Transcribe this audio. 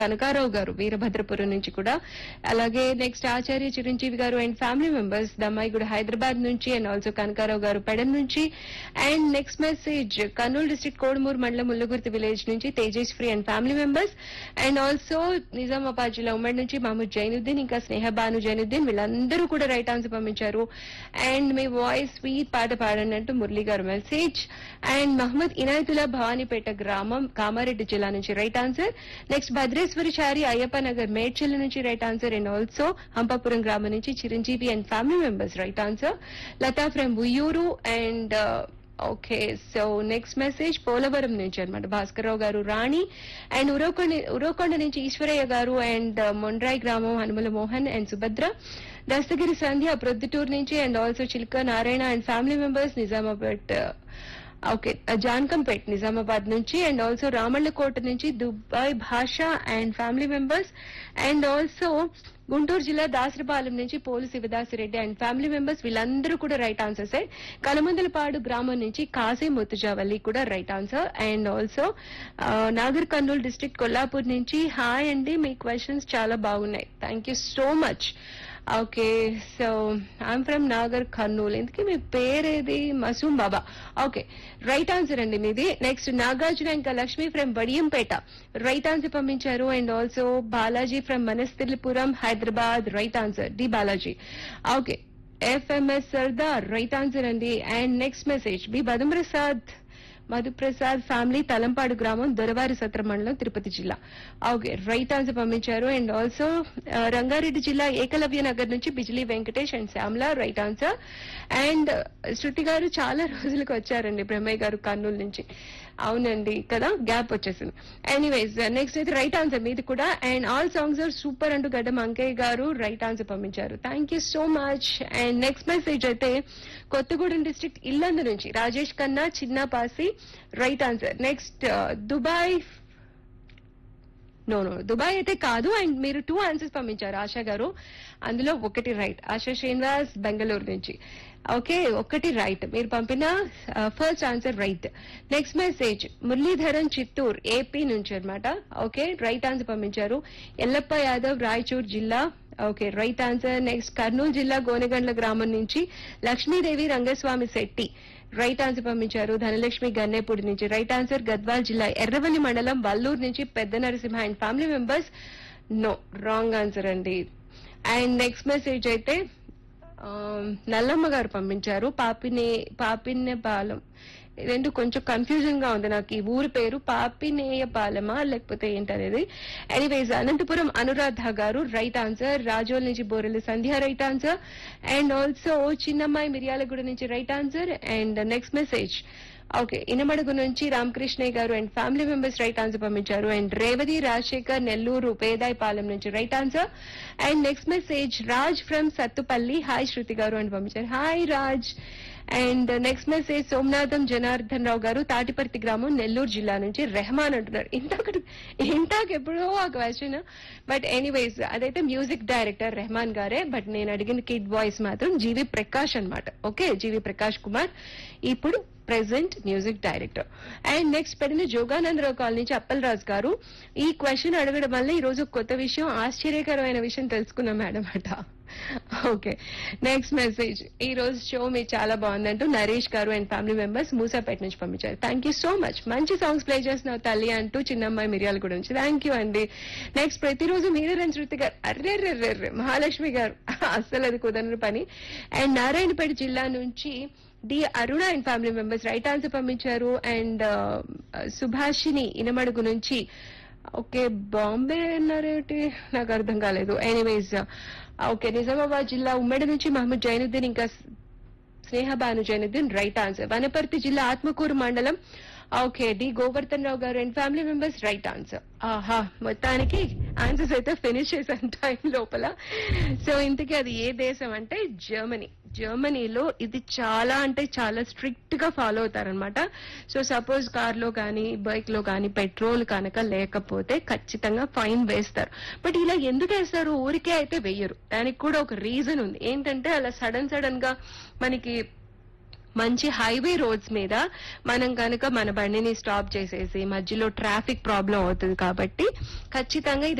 కనకారావు గారు వీరభద్రపురం నుంచి కూడా అలాగే next Acharya Chiranjeevi garu and family members Dammaiguda Hyderabad నుంచి అండ్ ఆల్సో కనకారావు గారు పెడన్ నుంచి and next message Kurnool district Kodumur mandal Mullagurthi village నుంచి Tejaswi and family members and also Nizamabad జిల్లా ఉమ్మడి నుంచి మహమ్మద్ జైనుద్దీన్ ఇంకా స్నేహ బాను జైనుద్దీన్ వీళ్ళందరూ కూడా రైట్ ఆన్సర్ పంపించారు అండ్ మీ వాయిస్ స్వీట్ పాట పాడండి అంటూ మురళి గారు మెసేజ్ అండ్ మహమ్మద్ ఇనాయతుల్లా భవానీపేట గ్రామం కామారెడ్డి జిల్లా నుంచి right answer next Bhadreswari Chari Ayyappa Nagar Medchal నుంచి right answer and also Hampapuram గ్రామం నుంచి Chiranjeevi and family members right answer Latha from Uyyuru and okay so next message Polavaram నుంచి అనమాట భాస్కర్రావు గారు రాణి అండ్ ఉరవకొండ ఉరవకొండ నుంచి ఈశ్వరయ్య గారు అండ్ మొండ్రాయి గ్రామం హనుమల మోహన్ అండ్ సుభద్ర దస్తగిరి సంధ్య ప్రొద్దుటూరు నుంచి and also Chilka Narayana and family members Nizamabad okay Jankampet Nizamabad నుంచి అండ్ ఆల్సో రామళ్ళకోట నుంచి Dubai Basha and family members and also Guntur జిల్లా దాసరపాలెం నుంచి Polu Sivadasireddy and family members వీళ్ళందరూ కూడా రైట్ ఆన్సర్స్ కలమందలపాడు గ్రామం నుంచి కాసే ముత్తుజావల్లి కూడా right answer and also Nagar Kurnool district Kollapur నుంచి హాయ్ అండి మీ క్వశ్చన్స్ చాలా బాగున్నాయి thank you so much okay so I'm from Nagar Kurnool ఇందుకే మీ పేరేది Masoom Baba okay right answer అండి మీది నెక్స్ట్ నాగార్జున ఇంకా Lakshmi from Vadiyampeta right answer పంపించారు and also Balaji from Manasthilpuram Hyderabad right answer D Balaji okay FMS Sardar right answer అండి and next message B Badumprasad Madhu Prasad family Talampadu గ్రామం దొరవారి సత్ర మండలం తిరుపతి జిల్లా ఓకే రైట్ ఆన్సర్ పంపించారు అండ్ ఆల్సో రంగారెడ్డి జిల్లా ఏకలవ్య నగర్ నుంచి Bijili Venkatesh and Shyamala right answer and Shruti garu చాలా రోజులకు వచ్చారండి బ్రహ్మయ్య గారు కర్నూలు నుంచి అవునండి కదా గ్యాప్ వచ్చేసింది ఎనీవేస్ నెక్స్ట్ అయితే రైట్ ఆన్సర్ మీది కూడా and all songs are super అంటూ గడ్డం అంకయ్య గారు రైట్ ఆన్సర్ పంపించారు thank you so much and next message అయితే కొత్తగూడెం డిస్ట్రిక్ట్ ఇల్లందు నుంచి Rajesh Khanna Chinnapasi right answer next Dubai no no Dubai అయితే కాదు అండ్ మీరు టూ ఆన్సర్స్ పంపించారు ఆశా గారు అందులో ఒకటి రైట్ ఆశా శ్రీనివాస్ బెంగళూరు నుంచి ఓకే ఒకటి రైట్ మీరు పంపిన first answer right next message Muralidharan Chittoor AP నుంచి అన్నమాట ఓకే రైట్ ఆన్సర్ పంపించారు ఎల్లప్ప యాదవ్ రాయచూర్ జిల్లా okay right answer next Kurnool జిల్లా గోనెగండ్ల గ్రామం నుంచి లక్ష్మీదేవి రంగస్వామి శెట్టి రైట్ ఆన్సర్ పంపించారు ధనలక్ష్మి గన్నేపూడి నుంచి రైట్ ఆన్సర్ గద్వాల్ జిల్లా ఎర్రవల్లి మండలం వల్లూరు నుంచి పెద్ద Narasimha and family members no wrong answer అండి అండ్ నెక్స్ట్ మెసేజ్ అయితే ఆ, నల్లమ్మ గారు పంపించారు పాపినే పాపిన్య పాలెం రెండు కొంచెం కన్ఫ్యూజన్ గా ఉంది నాకు ఈ ఊరి పేరు పాపినేయ పాలెమా లేకపోతే ఏంటనేది ఎనీవేస్ అనంతపురం అనురాధ గారు రైట్ ఆన్సర్ రాజోల్ నుంచి Borelli Sandhya right answer and also Chinnammayi Miryalaguda నుంచి right answer and next message okay Inamadugu నుంచి రామకృష్ణయ్య గారు and family members right answer పంపించారు అండ్ రేవతి రాజశేఖర్ నెల్లూరు పేదాయిపాలెం నుంచి right answer and next message Raj from Sattupalli hi Shruti గారు అని పంపించారు hi Raj and next message Somanatham Janardhan Rao గారు తాటిపర్తి గ్రామం నెల్లూరు జిల్లా నుంచి రెహమాన్ అంటున్నారు ఇంతకటి ఇంటాక ఎప్పుడో ఆ క్వశ్చన్ బట్ ఎనీవేస్ అదైతే మ్యూజిక్ డైరెక్టర్ రెహమాన్ గారే బట్ నేను అడిగిన కిడ్ వాయిస్ మాత్రం జీవి ప్రకాష్ అన్నమాట ఓకే జీవి ప్రకాష్ కుమార్ ఇప్పుడు present music director and next పెట్టిన జోగానందరావు కాలనీ నుంచి అప్పలరాజు గారు ఈ క్వశ్చన్ అడగడం వల్ల ఈ రోజు ఒక కొత్త విషయం ఆశ్చర్యకరమైన విషయం తెలుసుకున్నాం మేడం అట ఓకే నెక్స్ట్ మెసేజ్ ఈ రోజు షో మీకు చాలా బాగుందంటూ నరేష్ గారు అండ్ ఫ్యామిలీ మెంబర్స్ మూసాపేట నుంచి పంపించారు థ్యాంక్ యూ సో మచ్ మంచి సాంగ్స్ ప్లే చేస్తున్నావు తల్లి అంటూ చిన్నమ్మాయి మిరియాల గురించి థ్యాంక్ యూ అండి నెక్స్ట్ ప్రతిరోజు మీరేరని శృతి గారు అర్రే ర్రెర్రెర్రె మహాలక్ష్మి గారు అస్సలు అది కుదరని పని అండ్ నారాయణపేట జిల్లా నుంచి D Aruna and family members right answer పంపించారు అండ్ సుభాషిని ఇనమడుగు నుంచి ఓకే బాంబే అన్నారేంటి నాకు అర్థం కాలేదు ఎనీవేస్ ఓకే నిజామాబాద్ జిల్లా ఉమ్మడి నుంచి మహమ్మద్ జైనుద్దీన్ ఇంకా స్నేహ భాను జైనుద్దీన్ రైట్ ఆన్సర్ వనపర్తి జిల్లా ఆత్మకూరు మండలం ఓకే డి గోవర్ధన్ రావు గారు and family members right answer ఆహా మొత్తానికి ఆన్సర్స్ అయితే ఫినిష్ చేశాను టైం లోపల సో ఇంతకీ అది ఏ దేశం అంటే జర్మనీ జర్మనీలో ఇది చాలా అంటే చాలా స్ట్రిక్ట్ గా ఫాలో అవుతారనమాట సో సపోజ్ కార్ లో కానీ బైక్ లో కానీ పెట్రోల్ కనుక లేకపోతే ఖచ్చితంగా ఫైన్ వేస్తారు బట్ ఇలా ఎందుకు వేస్తారు ఊరికే అయితే వెయ్యరు దానికి కూడా ఒక రీజన్ ఉంది ఏంటంటే అలా సడన్ సడన్ గా మనకి మంచి హైవే రోడ్స్ మీద మనం కనుక మన బండిని స్టాప్ చేసేసి మధ్యలో ట్రాఫిక్ ప్రాబ్లం అవుతుంది కాబట్టి ఖచ్చితంగా ఇది